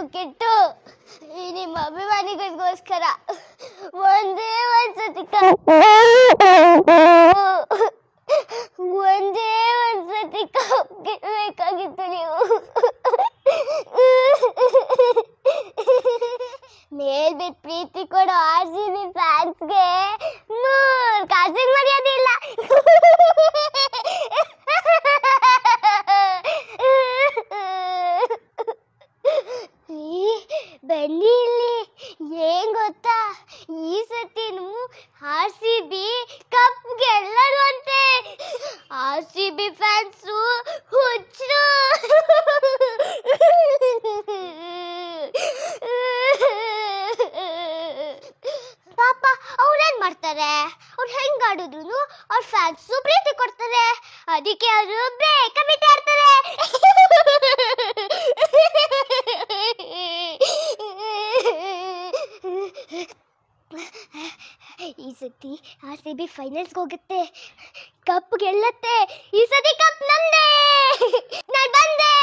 ಕೆಟ್ಟು ಈ ನಿಮ್ಮ ಅಭಿಮಾನಿಗಳಿಗೋಸ್ಕರ ಒಂದೇ ಒಂದ್ಸತಿ ಕಪ್ ಒಂದೇ ಒಂದ್ಸತಿ ಕಪ್ ಗೆಲ್ಬೇಕಾಗಿತ್ತು ನೀವು ಮೇಲ್ಬಿಟ್ ಪ್ರೀತಿ ಕೊಡೋ ಆರ್ ಸಿ ಬಿ ಫ್ಯಾನ್ಸ್ಗೆ ನೂರ್ ಕಾಸಿನ ಮರ್ಯಾದಿಲ್ಲ ಈ ಬನ್ನಿ ಇಲ್ಲಿ ಏನ್ ಗೊತ್ತಾ ಈ ಸತಿನು ಆರ್ ಸಿ ಬಿ ಕಪ್ ಗೆಲ್ಲರು ಅಂತೆ ಆರ್ ಸಿ ಬಿ ಫ್ಯಾನ್ಸು ಹುಚ್ಚು ಪಾಪ ಅವ್ರೇನ್ ಮಾಡ್ತಾರೆ ಅವ್ರು ಹೆಂಗ್ ಆಡಿದ್ರು ಅವ್ರ ಫ್ಯಾನ್ಸು ಪ್ರೀತಿ ಕೊಡ್ತಾರೆ ಅದಕ್ಕೆ ಅವರು ಬೇಗ ಬಿಟ್ಟು ಆಡ್ತಾರೆ ಈ ಸತಿ ಆರ್ ಸಿ ಬಿ ಫೈನಲ್ಸ್ಗೆ ಹೋಗುತ್ತೆ ಕಪ್ ಗೆಲ್ಲತ್ತೆ ಈ ಸತಿ ಕಪ್ ನಂದೇ ನಾನು ಬಂದೆ